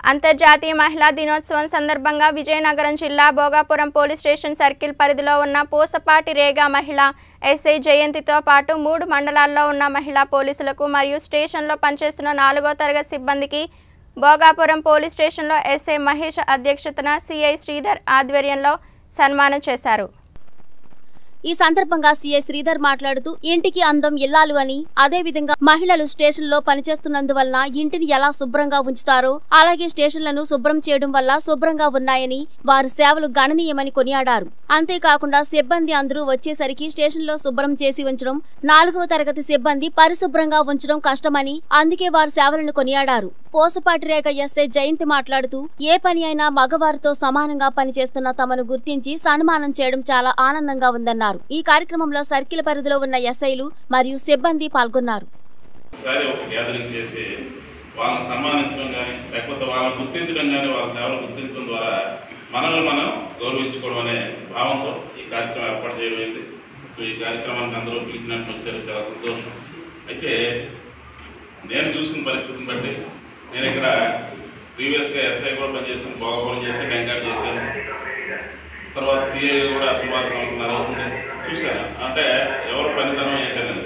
అంతర్జాతీయ మహిళా దినోత్సవం సందర్భంగా విజయనగరం జిల్లా భోగాపురం పోలీస్ స్టేషన్ సర్కిల్ పరిధిలో ఉన్న పూసపాటి రేగా మహిళ ఎస్ఐ జయంతితో పాటు మూడు మండలాల్లో ఉన్న మహిళా పోలీసులకు మరియు స్టేషన్లో పనిచేస్తున్న నాలుగో తరగతి సిబ్బందికి భోగాపురం పోలీస్ స్టేషన్లో ఎస్ఐ మహేష్ అధ్యక్షతన సిఐ శ్రీధర్ ఆధ్వర్యంలో సన్మానం చేశారు ఈ సందర్భంగా సీఐ శ్రీధర్ మాట్లాడుతూ ఇంటికి అందం ఇల్లాలు అని అదే విధంగా మహిళలు స్టేషన్ లో పనిచేస్తున్నందువలన ఇంటిని ఎలా శుభ్రంగా ఉంచుతారో అలాగే స్టేషన్లను శుభ్రం చేయడం వల్ల శుభ్రంగా ఉన్నాయని వారి సేవలు గణనీయమని కొనియాడారు అంతేకాకుండా సిబ్బంది అందరూ వచ్చేసరికి స్టేషన్ లో శుభ్రం చేసి ఉంచడం నాలుగవ తరగతి సిబ్బంది పరిశుభ్రంగా ఉంచడం కష్టమని అందుకే వారి సేవలను కొనియాడారు పోసపాటి రేఖ ఎస్ఐ జయంతి మాట్లాడుతూ ఏ పని అయినా మగవారితో సమానంగా పనిచేస్తున్న తమను గుర్తించి సన్మానం చేయడం చాలా ఆనందంగా ఉందన్నారు ఈ కార్యక్రమంలో సర్కిల్ పరిధిలో ఉన్న ఎస్ఐలు మరియు సిబ్బంది పాల్గొన్నారు ఒకసారి ఒక గ్యాదరింగ్ చేసి వాళ్ళని సన్మానించడం కానీ లేకపోతే వాళ్ళని గుర్తించడం కానీ వాళ్ళ సేవలు గుర్తించడం ద్వారా మనల్ని మనం గౌరవించుకోవడం అనే భావంతో ఈ కార్యక్రమం ఏర్పాటు చేయబడింది సో ఈ కార్యక్రమానికి అందరూ పిలిచినట్టు వచ్చారు చాలా సంతోషం అయితే నేను చూసిన పరిస్థితిని బట్టి నేను ఇక్కడ ప్రీవియస్గా ఎస్ఐ కూడా పనిచేసాను భోగపురం చేశాను వెంకట చేశాను తర్వాత సిఐ కూడా సుమారు సంవత్సరాలు అవుతుంది చూశాను అంటే ఎవరు పనితనం ఏంటనేది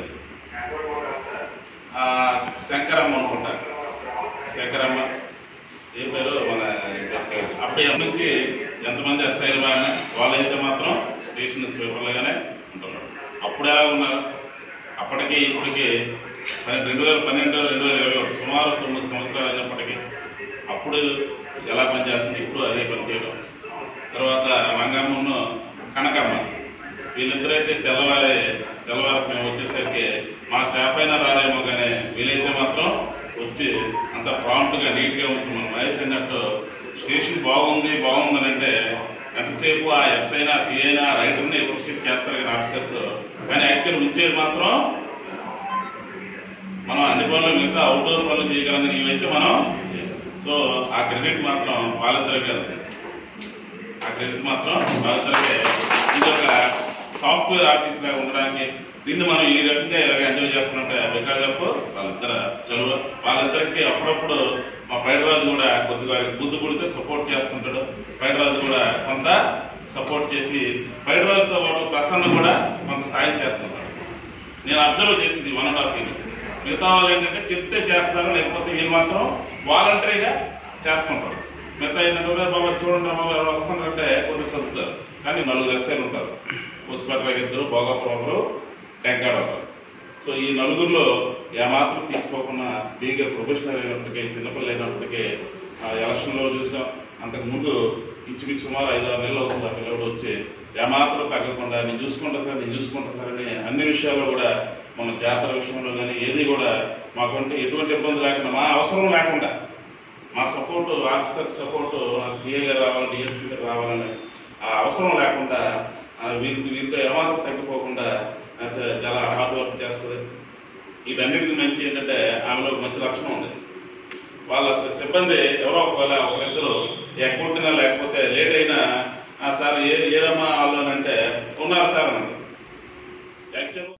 ఆ, శంకరమ్మ అనుకుంటా శంకరమ్మ ఏ పేరు మన అప్పటి నుంచి ఎంతమంది ఎస్ఐలు బాగా వాళ్ళైతే మాత్రం స్టేషన్ స్వీపర్లుగానే ఉంటున్నారు అప్పుడు ఎలా ఉన్నారు అప్పటికి ఇప్పటికి పన్నె- రెండు వేల పన్నెండు రెండు వేల ఇరవై ఒకటి సుమారు తొమ్మిది సంవత్సరాలు అయినప్పటికీ అప్పుడు ఎలా పనిచేస్తుంది ఇప్పుడు అదే పనిచేయడం తర్వాత రంగమ్మను కనకమ్మ వీళ్ళిద్దరైతే తెల్లవారి తెల్లవారికి మేము వచ్చేసరికి మా స్టాఫ్ అయినా రాలేమో కానీ వీలైతే మాత్రం వచ్చి అంత ప్రాంప్ట్గా నీట్గా ఉంటుంది మన మహేష్ అన్నట్టు స్టేషన్ బాగుంది బాగుందని అంటే ఎంతసేపు ఆ ఎస్ అయినా సిఐనా రైటర్ని క్వశ్చన్ చేస్తారు కానీ ఆఫీసర్స్ కానీ యాక్చువల్ ఉంచేది మాత్రం మనం అన్ని పనులు మిగతా అవుట్డోర్ పనులు చేయగలం కానీ ఇవైతే మనం చేయలేం. సో ఆ క్రెడిట్ మాత్రం వాళ్ళిద్దరికీ వెళ్తుంది ఆ క్రెడిట్ మాత్రం వాళ్ళిద్దరికే ఇది ఒక సాఫ్ట్వేర్ ఆఫీస్ లాగా ఉండడానికి దీన్ని మనం ఈ రకంగా ఇలాగ ఎంజాయ్ చేస్తున్నట్టే బికాజ్ ఆఫ్ వాళ్ళిద్దరు చదువు వాళ్ళిద్దరికి అప్పుడప్పుడు మా పైడరాజు కూడా కొద్దిగా బుద్ధి పుడితే సపోర్ట్ చేస్తుంటాడు పైడరాజు కూడా కొంత సపోర్ట్ చేసి పైడరాజుతో పాటు ప్రసన్న కూడా కొంత సాయం చేస్తుంటాడు నేను అబ్జర్వ్ చేసింది వన్ అండ్ హాఫ్ ఇయర్ మిగతా వాళ్ళు ఏంటంటే చెప్తే చేస్తారు లేకపోతే వీళ్ళు మాత్రం వాలంటరీగా చేస్తుంటారు మిగతా ఏంటంటే బాబా చూడండి బాబా ఎవరు వస్తున్నారంటే కొద్ది సర్దుతారు కానీ నలుగురు ఎస్ఐలు ఉంటారు పుష్పట్రాకి ఇద్దరు భోగాపురం ఒకరు టెంకాడ ఒకరు సో ఈ నలుగురిలో ఏమాత్రం తీసుకోకుండా బీగా ప్రొఫెషనల్ అయినప్పటికీ చిన్నపిల్ల అయినప్పటికీ ఆ ఎలక్షన్లో చూసాం అంతకు ముందు ఇంచుమించు సుమారు ఐదు ఆరు నెలలు అవుతుంది ఆ పిల్లడు వచ్చి ఏమాత్రం తగ్గకుండా నేను చూసుకుంటా సార్ నేను చూసుకుంటా సార్ అని అన్ని విషయాల్లో కూడా మన జాతర విషయంలో కానీ ఏది కూడా మాకంటే ఎటువంటి ఇబ్బంది లేకుండా మా అవసరం లేకుండా మా సపోర్ట్ ఆఫీసర్ సపోర్ట్ నాకు సిఏ గారు రావాలి డిఎస్పీ గారు రావాలని ఆ అవసరం లేకుండా ఆ వీరికి వీరితో ఏమాత్రం తగ్గిపోకుండా ఆ చ- చాలా హార్డ్ వర్క్ చేస్తుంది వీటన్నిటికి మంచి ఏంటంటే ఆమెలో ఒక మంచి లక్షణం ఉంది వాళ్ళ స- సిబ్బంది ఎవరో ఒకవేళ ఒకరిద్దరు ఎగ్గొట్టినా లేకపోతే లేట్ అయినా "ఆ, సార్ ఏ ఏదమ్మా వాళ్ళు అని అంటే ఉన్నారు సార్ అని యాక్చువల్